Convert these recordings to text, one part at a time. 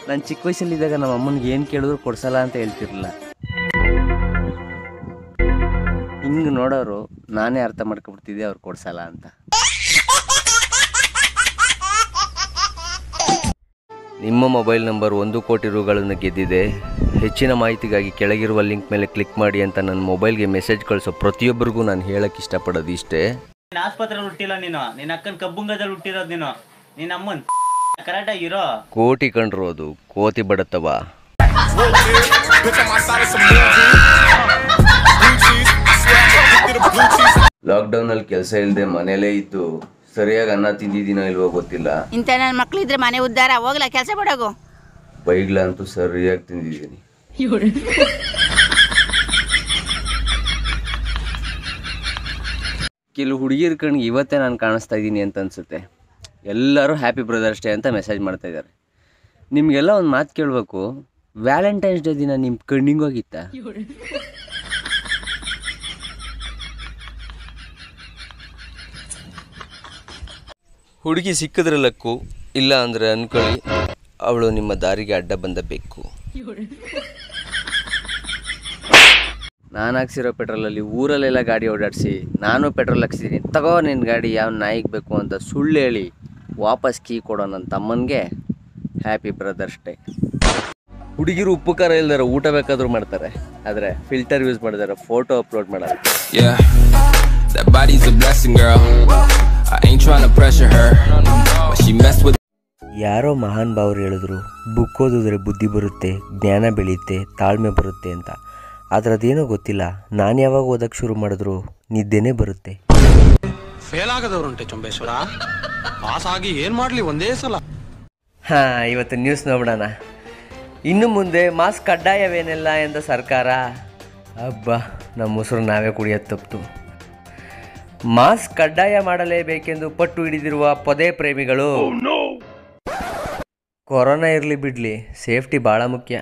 ನಾನು ಚಿಕ್ಕ ವಯಸ್ಸಲ್ಲಿದ್ದಾಗ ನಮ್ಮ ಅಮ್ಮನಿಗೆ ಏನು ಕೇಳಿದ್ರು ಕೊಡ್ಸಲ್ಲ ಅಂತ ಹೇಳ್ತಿರ್ಲಿಲ್ಲ ಹಿಂಗೆ ನೋಡೋರು ನಾನೇ ಅರ್ಥ ಮಾಡ್ಕೊಬಿಡ್ತಿದ್ದೆ ಅವ್ರು ಕೊಡ್ಸಲ್ಲ ಅಂತ ನಿಮ್ಮ ಮೊಬೈಲ್ ನಂಬರ್ ಒಂದು ಕೋಟಿ ರುಗಳನ್ನು ಗೆದ್ದಿದೆ ಹೆಚ್ಚಿನ ಮಾಹಿತಿಗಾಗಿ ಕೆಳಗಿರುವ ಲಿಂಕ್ ಮೇಲೆ ಕ್ಲಿಕ್ ಮಾಡಿ ಅಂತ ನನ್ನ ಮೊಬೈಲ್ಗೆ ಮೆಸೇಜ್ ಕಳಿಸೋ ಪ್ರತಿಯೊಬ್ಬರಿಗೂ ನಾನು ಹೇಳಕ್ಕೆ ಇಷ್ಟಪಡೋದು ಇಷ್ಟೇ ನೀನ್ ಆಸ್ಪತ್ರೆಯಲ್ಲಿ ಹುಟ್ಟಿಲ್ಲ ನೀನು ನಿನ್ನ ಅಕ್ಕನ ಕಬ್ಬುಂಗದಲ್ಲಿ ಹುಟ್ಟಿರೋದು ನೀನು ನಿನ್ನ ಅಮ್ಮನ್ ಕರೆಕ್ಟಾಗಿ ಇರೋ ಕೋಟಿ ಕಂಡ್ರೋದು ಕೋತಿ ಬಡತವ ಲಾಕ್ಡೌನಲ್ಲಿ ಕೆಲಸ ಇಲ್ಲದೆ ಮನೇಲೇ ಇದ್ದು ಸರಿಯಾಗಿ ಅನ್ನ ತಿಂದಿದ್ದೀನೋ ಇಲ್ವೋ ಗೊತ್ತಿಲ್ಲ ಇಂಥ ನನ್ನ ಮಕ್ಳಿದ್ರೆ ಮನೆ ಉದ್ಧಾರ ಹೋಗ್ಲಾ ಕೆಲಸ ಬಿಡೋಗು ಬೈಗ್ಲ ಅಂತೂ ಸರಿಯಾಗಿ ತಿಂದಿದ್ದೀನಿ ಕೆಲವು ಹುಡುಗಿರ ಕಣ್ಗೆ ಇವತ್ತೇ ನಾನು ಕಾಣಿಸ್ತಾ ಇದ್ದೀನಿ ಅಂತ ಅನ್ಸುತ್ತೆ ಎಲ್ಲರೂ ಹ್ಯಾಪಿ ಬ್ರದರ್ಸ್ ಡೇ ಅಂತ ಮೆಸೇಜ್ ಮಾಡ್ತಾ ಇದ್ದಾರೆ ನಿಮಗೆಲ್ಲ ಒಂದು ಮಾತು ಕೇಳಬೇಕು ವ್ಯಾಲೆಂಟೈನ್ಸ್ ಡೇ ದಿನ ನಿಮ್ಮ ಕಣ್ಣಿಗೆ ಹೋಗಿತ್ತಾ ಹುಡುಗಿ ಸಿಕ್ಕಿದ್ರೆ ಲಕ್ಕು ಇಲ್ಲ ಅಂದರೆ ಅನ್ಕೊಳ್ಳಿ ಅವಳು ನಿಮ್ಮ ದಾರಿಗೆ ಅಡ್ಡ ಬಂದ ಬೇಕು ನಾನು ಹಾಕ್ಸಿರೋ ಪೆಟ್ರೋಲಲ್ಲಿ ಊರಲ್ಲೆಲ್ಲ ಗಾಡಿ ಓಡಾಡಿಸಿ ನಾನು ಪೆಟ್ರೋಲ್ ಹಾಕ್ಸಿದ್ದೀನಿ ತಗೋ ನಿನ್ನ ಗಾಡಿ ಯಾವ ನಾಯಿಗೆ ಬೇಕು ಅಂತ ಸುಳ್ಳು ಹೇಳಿ ವಾಪಸ್ ಕೀ ಕೊಡೋ ನನ್ನ ತಮ್ಮನಿಗೆ ಹ್ಯಾಪಿ ಬ್ರದರ್ಸ್ ಡೇ ಹುಡುಗಿರು ಉಪ್ಪು ಖಾರ ಇಲ್ದಾರ ಊಟ ಬೇಕಾದ್ರೂ ಮಾಡ್ತಾರೆ ಆದರೆ ಫಿಲ್ಟರ್ ಯೂಸ್ ಮಾಡಿದಾರೆ ಫೋಟೋ ಅಪ್ಲೋಡ್ ಮಾಡಲ್ಲ Yeah, that body's a blessing, girl. I ain't trying to pressure her, but she messed with. ಯಾರೋ ಮಹಾನ್ ಭಾವರು ಹೇಳಿದ್ರು ಬುಕ್ ಓದಿದ್ರೆ ಬುದ್ಧಿ ಬರುತ್ತೆ ಜ್ಞಾನ ಬೆಳೆಯುತ್ತೆ ತಾಳ್ಮೆ ಬರುತ್ತೆ ಅಂತ ಆದರೆ ಅದೇನೋ ಗೊತ್ತಿಲ್ಲ ನಾನು ಯಾವಾಗ ಓದಕ್ಕೆ ಶುರು ಮಾಡಿದ್ರು ನಿದ್ದೆನೇ ಬರುತ್ತೆ ಫೇಲ್ ಆಗದವ್ರುಂಟೆ ಚೊಂಬೇಶ್ವರ ಪಾಸ್ ಆಗಿ ಏನ್ ಮಾಡ್ಲಿ ಒಂದೇ ಸಲ ಹಾಂ ಇವತ್ತು ನ್ಯೂಸ್ ನೋಡೋಣ ಇನ್ನು ಮುಂದೆ ಮಾಸ್ಕ್ ಕಡ್ಡಾಯವೇನಿಲ್ಲ ಎಂದ ಸರ್ಕಾರ ಹಬ್ಬ ನಮ್ಮ ಮೊಸರು ನಾವೇ ಕುಡಿಯೋದು ತಪ್ಪಿತು ಮಾಸ್ಕ್ ಕಡ್ಡಾಯ ಮಾಡಲೇಬೇಕೆಂದು ಪಟ್ಟು ಹಿಡಿದಿರುವ ಪೊದೆ ಪ್ರೇಮಿಗಳು ಕೊರೋನಾ ಇರಲಿ ಬಿಡಲಿ ಸೇಫ್ಟಿ ಭಾಳ ಮುಖ್ಯ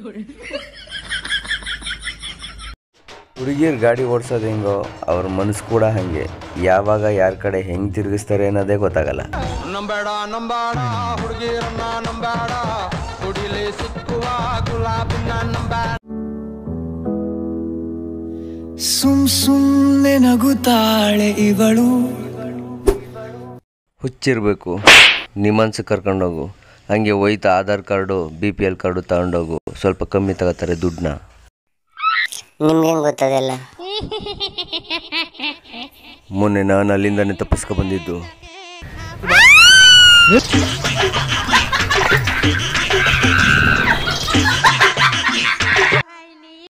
ಹುಡುಗಿಯರು ಗಾಡಿ ಓಡಿಸೋದು ಹೆಂಗೋ ಅವ್ರ ಮನಸ್ಸು ಕೂಡ ಹಾಗೆ ಯಾವಾಗ ಯಾರ ಕಡೆ ಹೆಂಗೆ ತಿರುಗಿಸ್ತಾರೆ ಅನ್ನೋದೇ ಗೊತ್ತಾಗಲ್ಲ ನಂಬೇಡ ನಂಬೇಡ ಹುಡುಗಿರನ್ನ ನಂಬೇಡ ಕುಡಿಲಿ ಸಿಕ್ಕುವ ಗುಲಾಬಿನ ನಂಬೇಡ ಸುಮ್ ಸುಮ್ನೆ ನಗುತ್ತಾಳೆ ಇವಳು ಹುಚ್ಚಿರಬೇಕು ನಿಮ್ಮನ್ಸು ಕರ್ಕೊಂಡೋಗು ಹಂಗೆ ಹೋಯ್ತು Aadhaar card B P L card ತಗೊಂಡೋಗು ಸ್ವಲ್ಪ ಕಮ್ಮಿ ತಗೋತಾರೆ ದುಡ್ಡನ್ನ ನಿಮ್ಗೇನು ಗೊತ್ತದೆಲ್ಲ ಮೊನ್ನೆ ನಾನು ಅಲ್ಲಿಂದಾನೆ ತಪ್ಪಿಸ್ಕೊ ಬಂದಿದ್ದು